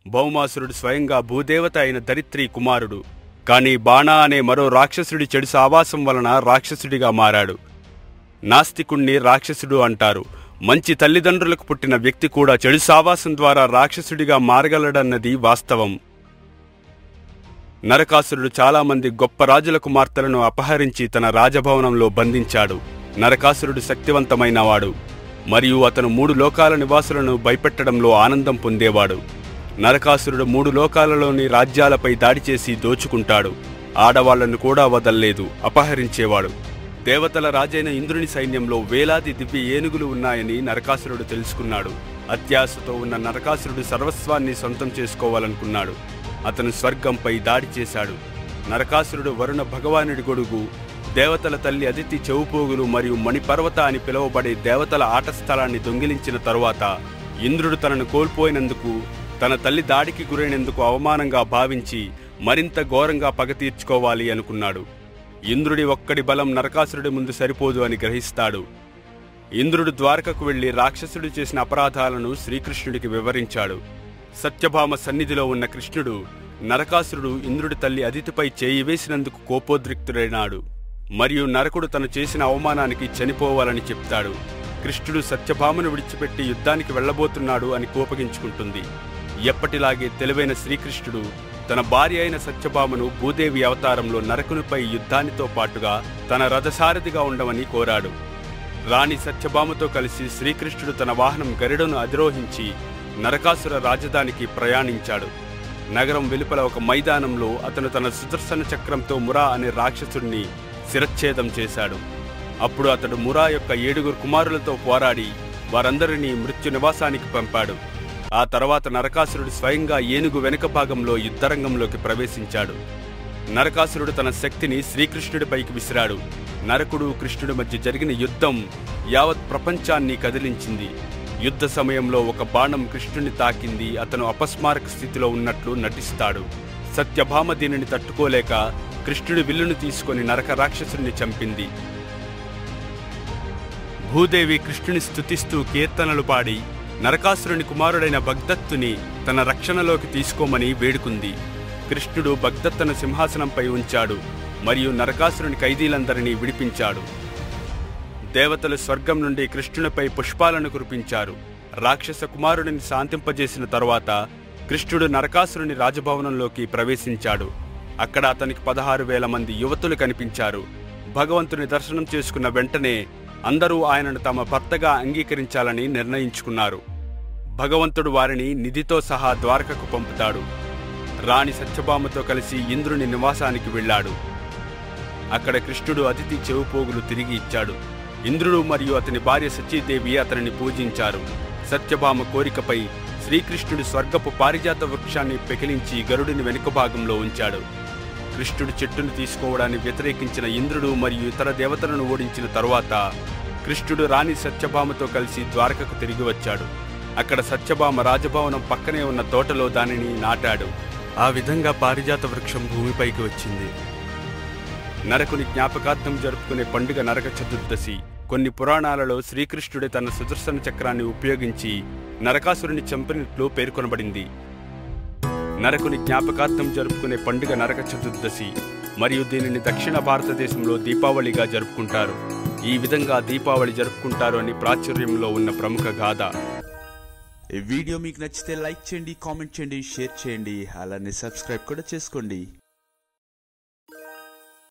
భౌమాసురుడు స్వయంగా భూదేవత అయిన ధరిత్రి కుమారుడు కానీ బాణ అనే మరో రాక్షసుడి చెడు సావాసం వలన రాక్షసుడిగా మారాడు నాస్తికుణ్ణి రాక్షసుడు అంటారు మంచి తల్లిదండ్రులకు పుట్టిన వ్యక్తి కూడా చెడు సావాసం ద్వారా రాక్షసుడిగా మారగలడన్నది వాస్తవం నరకాసురుడు చాలామంది గొప్ప రాజుల కుమార్తెలను అపహరించి తన రాజభవనంలో బంధించాడు నరకాసురుడు శక్తివంతమైనవాడు మరియు అతను మూడు లోకాల నివాసులను భయపెట్టడంలో ఆనందం పొందేవాడు నరకాసురుడు మూడు లోకాలలోని రాజ్యాలపై దాడి చేసి దోచుకుంటాడు ఆడవాళ్లను కూడా వదల్లేదు అపహరించేవాడు దేవతల రాజైన ఇంద్రుని సైన్యంలో వేలాది దివ్య ఏనుగులు ఉన్నాయని నరకాసురుడు తెలుసుకున్నాడు అత్యాశతో ఉన్న నరకాసురుడు సర్వస్వాన్ని సొంతం చేసుకోవాలనుకున్నాడు అతను స్వర్గంపై దాడి చేశాడు నరకాసురుడు వరుణ భగవానుడి గొడుగు దేవతల తల్లి అదితి చెవుపోగులు మరియు మణిపర్వత అని పిలువబడే దేవతల ఆట స్థలాన్ని దొంగిలించిన తరువాత ఇంద్రుడు తనను కోల్పోయినందుకు తన తల్లి దాడికి గురైనందుకు అవమానంగా భావించి మరింత ఘోరంగా పగ తీర్చుకోవాలి అనుకున్నాడు ఇంద్రుడి ఒక్కడి బలం నరకాసురుడి ముందు సరిపోదు అని గ్రహిస్తాడు ఇంద్రుడు ద్వారకకు వెళ్లి రాక్షసుడు చేసిన అపరాధాలను శ్రీకృష్ణుడికి వివరించాడు సత్యభామ సన్నిధిలో ఉన్న కృష్ణుడు నరకాసురుడు ఇంద్రుడి తల్లి అదితిపై చేయి వేసినందుకు కోపోద్రిక్తుడైనాడు మరియు నరకుడు తను చేసిన అవమానానికి చనిపోవాలని చెప్తాడు కృష్ణుడు సత్యభామను విడిచిపెట్టి యుద్ధానికి వెళ్లబోతున్నాడు అని కోపగించుకుంటుంది ఎప్పటిలాగే తెలివైన శ్రీకృష్ణుడు తన భార్య అయిన సత్యభామను భూదేవి అవతారంలో నరకునిపై యుద్ధానితో పాటుగా తన రథసారథిగా ఉండమని కోరాడు రాణి సత్యభామతో కలిసి శ్రీకృష్ణుడు తన వాహనం గరుడను అధిరోహించి నరకాసుర రాజధానికి ప్రయాణించాడు నగరం వెలుపల ఒక మైదానంలో అతను తన సుదర్శన చక్రంతో మురా అనే రాక్షసుడిని శిరచ్ఛేదం చేశాడు అప్పుడు అతడు మురా యొక్క ఏడుగురు కుమారులతో పోరాడి వారందరినీ మృత్యు నివాసానికి పంపాడు ఆ తర్వాత నరకాసురుడు స్వయంగా ఏనుగు వెనుక భాగంలో యుద్ధరంగంలోకి ప్రవేశించాడు నరకాసురుడు తన శక్తిని శ్రీకృష్ణుడిపైకి విసిరాడు నరకుడు కృష్ణుడి మధ్య జరిగిన యుద్ధం యావత్ ప్రపంచాన్ని కదిలించింది యుద్ధ సమయంలో ఒక బాణం కృష్ణుని తాకింది అతను అపస్మారక స్థితిలో ఉన్నట్లు నటిస్తాడు సత్యభామ దీనిని తట్టుకోలేక కృష్ణుడి విల్లును తీసుకొని నరక రాక్షసుని చంపింది భూదేవి కృష్ణుని స్తుతిస్తూ కీర్తనలు పాడి నరకాసురుని కుమారుడైన భగ్దత్తుని తన రక్షణలోకి తీసుకోమని వేడుకుంది కృష్ణుడు భగ్దత్తను సింహాసనంపై ఉంచాడు మరియు నరకాసురుని ఖైదీలందరినీ విడిపించాడు దేవతలు స్వర్గం నుండి కృష్ణునిపై పుష్పాలను కురిపించారు రాక్షస కుమారుడిని శాంతింపజేసిన తరువాత కృష్ణుడు నరకాసురుని రాజభవనంలోకి ప్రవేశించాడు అక్కడ అతనికి పదహారు వేల మంది యువతులు కనిపించారు భగవంతుని దర్శనం చేసుకున్న వెంటనే అందరూ ఆయనను తమ భర్తగా అంగీకరించాలని నిర్ణయించుకున్నారు భగవంతుడు వారిని నిధితో సహా ద్వారకకు పంపుతాడు రాణి సత్యభామతో కలిసి ఇంద్రుని నివాసానికి వెళ్ళాడు అక్కడ కృష్ణుడు అతిథి చెవుపోగులు తిరిగి ఇచ్చాడు ఇంద్రుడు మరియు అతని భార్య సచీదేవి అతనిని పూజించారు సత్యభామ కోరికపై శ్రీకృష్ణుడు స్వర్గపు పారిజాత వృక్షాన్ని పెకిలించి గరుడిని వెనుక భాగంలో ఉంచాడు కృష్ణుడు చెట్టును తీసుకోవడాన్ని వ్యతిరేకించిన ఇంద్రుడు మరియు ఇతర దేవతలను ఓడించిన తరువాత కృష్ణుడు రాణి సత్యభామతో కలిసి ద్వారకకు తిరిగి వచ్చాడు అక్కడ సత్యభామ రాజభవనం పక్కనే ఉన్న తోటలో దానిని నాటాడు ఆ విధంగా పారిజాత వృక్షం భూమిపైకి వచ్చింది నరకుని జ్ఞాపకార్థం జరుపుకునే పండుగ నరక చతుర్దశి కొన్ని పురాణాలలో శ్రీకృష్ణుడే తన సుదర్శన చక్రాన్ని ఉపయోగించి నరకాసురుని చంపినట్లు పేర్కొనబడింది నరకుని జ్ఞాపకార్థం జరుపుకునే పండుగ నరక చతుర్దశి మరియు దీనిని దక్షిణ భారతదేశంలో దీపావళిగా జరుపుకుంటారు ఈ విధంగా దీపావళి జరుపుకుంటారు అని ప్రాచుర్యంలో ఉన్న ప్రముఖ గాథ ఈ వీడియో మీకు నచ్చితే లైక్ చేయండి కామెంట్ చేయండి షేర్ చేయండి అలానే సబ్స్క్రైబ్ కూడా చేసుకోండి